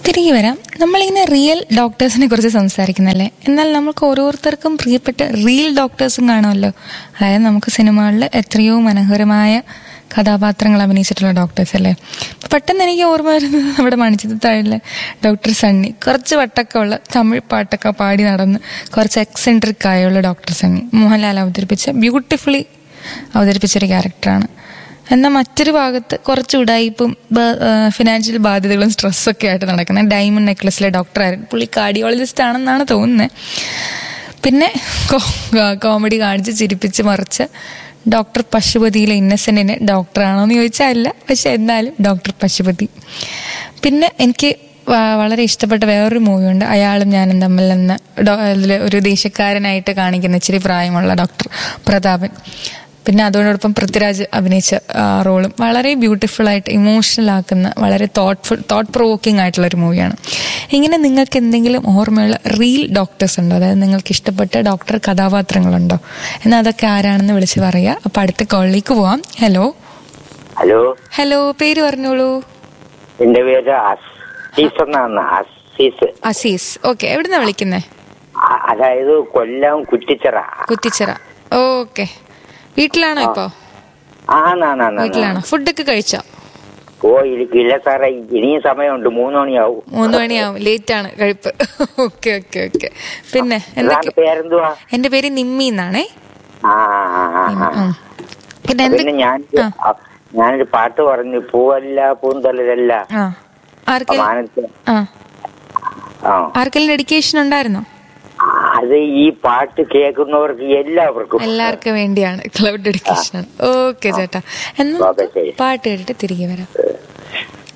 തിരികെ വരാം നമ്മളിങ്ങനെ റിയൽ ഡോക്ടേഴ്സിനെ കുറിച്ച് സംസാരിക്കുന്നല്ലേ എന്നാൽ നമുക്ക് ഓരോരുത്തർക്കും പ്രിയപ്പെട്ട റിയൽ ഡോക്ടേഴ്സും കാണുമല്ലോ അതായത് നമുക്ക് സിനിമകളിൽ എത്രയോ മനോഹരമായ കഥാപാത്രങ്ങൾ അഭിനയിച്ചിട്ടുള്ള ഡോക്ടേഴ്സ് അല്ലേ അപ്പൊ പെട്ടെന്ന് എനിക്ക് ഓർമ്മ വരുന്നത് നമ്മുടെ മണിച്ചിത്രത്താഴിലെ ഡോക്ടർ സണ്ണി കുറച്ച് വട്ടൊക്കെ ഉള്ള തമിഴ് പാട്ടൊക്കെ പാടി നടന്ന് കുറച്ച് എക്സെൻട്രിക് ആയുള്ള ഡോക്ടർ സണ്ണി മോഹൻലാൽ അവതരിപ്പിച്ച ബ്യൂട്ടിഫുള്ളി അവതരിപ്പിച്ചൊരു ക്യാരക്ടറാണ് എന്നാൽ മറ്റൊരു ഭാഗത്ത് കുറച്ച് ഉടായിപ്പും ഫിനാൻഷ്യൽ ബാധ്യതകളും സ്ട്രെസ്സൊക്കെ ആയിട്ട് നടക്കുന്ന ഡയമണ്ട് നെക്ലസിലെ ഡോക്ടറായിരുന്നു പുള്ളി കാർഡിയോളജിസ്റ്റ് ആണെന്നാണ് തോന്നുന്നത് പിന്നെ കോമഡി കാണിച്ച് ചിരിപ്പിച്ച് മറിച്ച് ഡോക്ടർ പശുപതിയിലെ ഇന്നസെന്റിനെ ഡോക്ടറാണോ എന്ന് ചോദിച്ചാൽ അല്ല പക്ഷെ എന്നാലും ഡോക്ടർ പശുപതി പിന്നെ എനിക്ക് വ- വളരെ ഇഷ്ടപ്പെട്ട വേറൊരു മൂവിയുണ്ട് അയാളും ഞാനും തമ്മിൽ നിന്ന് അതിൽ ഒരു ദേശക്കാരനായിട്ട് കാണിക്കുന്ന ഇച്ചിരി പ്രായമുള്ള ഡോക്ടർ പ്രതാപൻ പിന്നെ അതോടൊപ്പം പൃഥ്വിരാജ് അഭിനയിച്ച ആ, റോളും വളരെ ബ്യൂട്ടിഫുൾ ആയിട്ട് ഇമോഷണൽ ആക്കുന്ന വളരെ തോട്ട്ഫുൾ തോട്ട് പ്രൊവോക്കിംഗ് ആയിട്ടുള്ള ഒരു മൂവിയാണ് ഇങ്ങനെ നിങ്ങൾക്ക് എന്തെങ്കിലും ഓർമ്മയുള്ള റിയൽ ഡോക്ടേഴ്സ് ഉണ്ടോ അതായത് നിങ്ങൾക്ക് ഇഷ്ടപ്പെട്ട ഡോക്ടർ കഥാപാത്രങ്ങളുണ്ടോ എന്നാൽ അതൊക്കെ ആരാണെന്ന് വിളിച്ച് പറയുക അപ്പൊ അടുത്ത കോളിലേക്ക് പോവാം ഹലോ ഹലോ ഹലോ പേര് പറഞ്ഞോളൂ എന്റെ പേര് അസീസ് എന്നാണ് അസീസ് അസീസ് ഓക്കെ എവിടുന്നാ വിളിക്കുന്നേ അ- അതായത് കൊല്ലം കുറ്റിച്ചിറ കുറ്റിച്ചിറ ഓക്കെ വീട്ടിലാണോ ഇപ്പോ ആന്നാന്നാന്ന് വീട്ടിലാണോ ഫുഡൊക്കെ കഴിച്ചോ ഓ ഇ- ഇല്ല സാറേ ഇനിയും സമയമുണ്ട് മൂന്ന് മണിയാവും മൂന്ന് മണിയാവും ലേറ്റ് ആണ് കഴിപ്പ് ഓക്കെ ഓക്കെ ഓക്കെ പിന്നെ എന്തൊക്കെ സാറിന്റെ പേരെന്തുവാ എന്റെ പേര് നിമ്മി എന്നാണേ ആ ആ, ആ, ആ. ഉം. പിന്നെ പിന്നെ എന്തൊക്കെ ഞാൻ ആ. ഞാനൊരു പാട്ട് പറഞ്ഞു പൂവല്ല പൂന്തളിരല്ല ആ ആർക്കെങ്കിലും മാനത്ത് ആ ആ ആർക്കെങ്കിലും ഡെഡിക്കേഷൻ ഉണ്ടായിരുന്നോ അത് ഈ പാട്ട് കേൾക്കുന്നവർക്ക് എല്ലാവർക്കും എല്ലാവർക്കും വേണ്ടിയാണ് ക്ലൗഡ് ഡെഡിക്കേഷൻ ആണ് ഓക്കെ ചേട്ടാ എന്നാ ഓക്കെ ശരി പാട്ട് കേട്ടിട്ട് തിരികെ വരാം